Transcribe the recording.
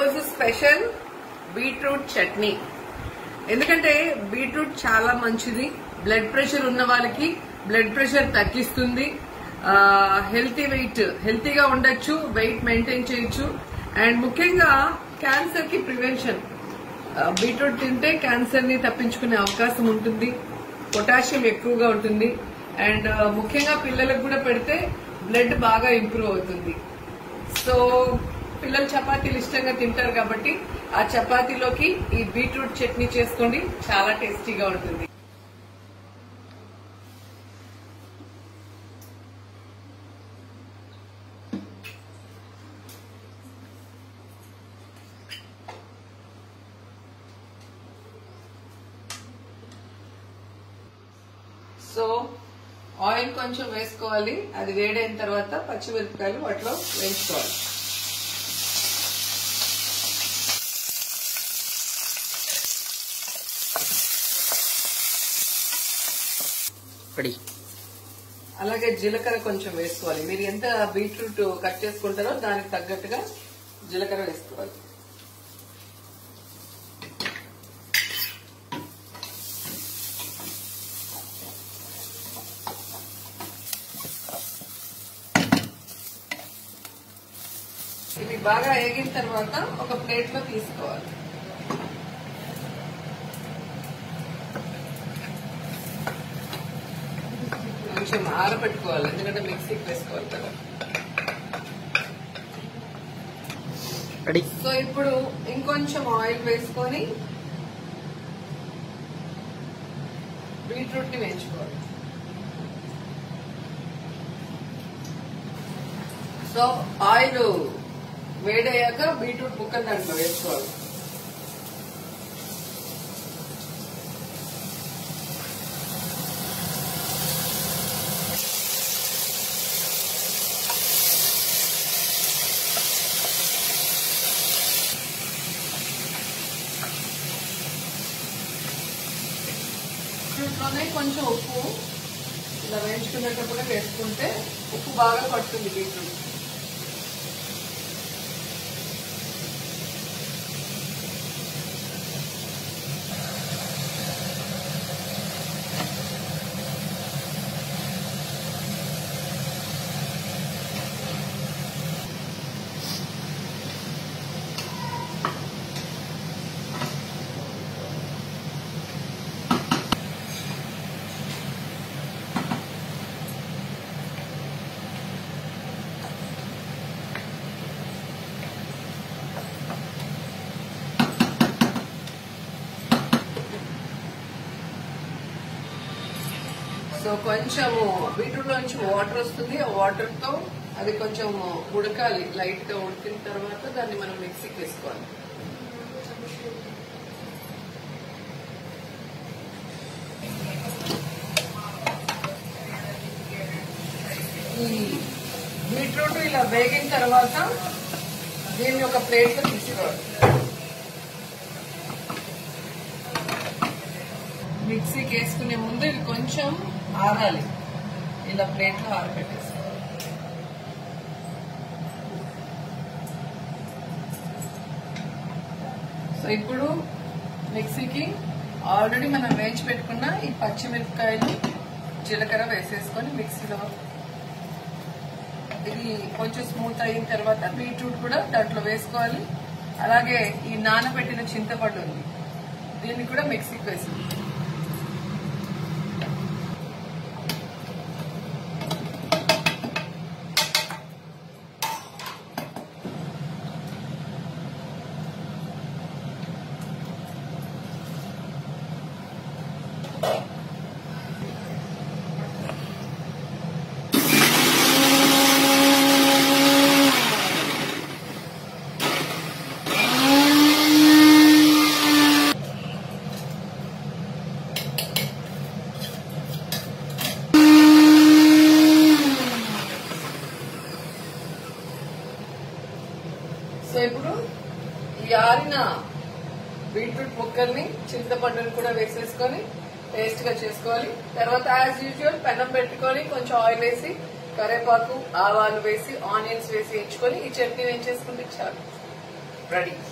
ఈరోజు special beetroot chutney ఎందుకంటే beetroot చాలా మంచిది బ్లడ్ ప్రెషర్ ఉన్న వాళ్ళకి బ్లడ్ ప్రెషర్ తగ్గిస్తుంది హెల్తీ వెయిట్ హెల్తీగా ఉండొచ్చు వెయిట్ మెయింటైన్ చేయొచ్చు అండ్ ముఖ్యంగా క్యాన్సర్ కి ప్రివెన్షన్ బీట్రూట్ తింటే క్యాన్సర్ ని తప్పించుకునే అవకాశం ఉంటుంది పొటాషియం ఎక్కువగా ఉంటుంది అండ్ ముఖ్యంగా పిల్లలకు కూడా పెడితే బ్లడ్ బాగా ఇంప్రూవ్ అవుతుంది సో పిల్లలు చపాతీలు ఇష్టంగా తింటారు కాబట్టి ఆ చపాతీలోకి ఈ బీట్రూట్ చట్నీ చేసుకోండి చాలా టేస్టీగా ఉంటుంది సో ఆయిల్ కొంచెం వేసుకోవాలి అది వేడైన తర్వాత పచ్చిమిరపకాయలు వాటిలో వేయించుకోవాలి రెడీ అలాగే జీలకర్ర కొంచెం వేసుకోవాలి మీరు ఎంత బీట్రూట్ కట్ చేసుకుంటారో దానికి తగ్గట్టుగా జీలకర్ర వేసుకోవాలి ఇవి బాగా వేగిన తర్వాత ఒక ప్లేట్ లో తీసుకోవాలి కొంచెం ఆరబెట్టుకోవాలి ఎందుకంటే మిక్సీకి వేసుకోవాలి కదా రెడీ సో ఇప్పుడు ఇంకొంచెం ఆయిల్ వేసుకొని బీట్రూట్ ని వేయించుకోవాలి సో ఆయిల్ వేడయ్యాక బీట్రూట్ ముక్కలు దాంట్లో వేసుకోవాలి బీట్రూట్లోనే కొంచెం ఉప్పు ఇలా వేయించుకునేటప్పుడు వేసుకుంటే ఉప్పు బాగా పడుతుంది బీట్రూట్ సో కొంచెము బీట్రూట్ నుంచి వాటర్ వస్తుంది ఆ వాటర్ తో అది కొంచెం ఉడకాలి లైట్ గా ఉడికిన తర్వాత దాన్ని మనం మిక్సీకి వేసుకోవాలి ఈ బీట్రూట్ ఇలా వేగిన తర్వాత దీన్ని ఒక ప్లేట్ లో తీసుకోవాలి మిక్సీకి వేసుకునే ముందు ఇది కొంచెం ఆరాలి ఇలా ప్లేట్లో ఆరబెట్టేసుకోవాలి సో ఇప్పుడు మిక్సీకి ఆల్రెడీ మనం వేయించి పెట్టుకున్న ఈ పచ్చిమిరపకాయలు జీలకర్ర వేసేసుకొని మిక్సీలో ఇది కొంచెం స్మూత్ అయిన తర్వాత బీట్రూట్ కూడా దాంట్లో వేసుకోవాలి అలాగే ఈ నానబెట్టిన చింతపండు ఉంది దీన్ని కూడా మిక్సీకి వేసింది సో ఇప్పుడు ఈ ఆరిన బీట్రూట్ ముక్కల్ని చింతపండుని కూడా వేసేసుకొని పేస్ట్ గా చేసుకోవాలి తర్వాత యాజ్ యూజువల్ పెనం పెట్టుకొని కొంచెం ఆయిల్ వేసి కరేపాకు ఆవాలు వేసి ఆనియన్స్ వేసి వేయించుకొని ఈ చట్నీ వేయించేసుకుంటే చాలు రెడీ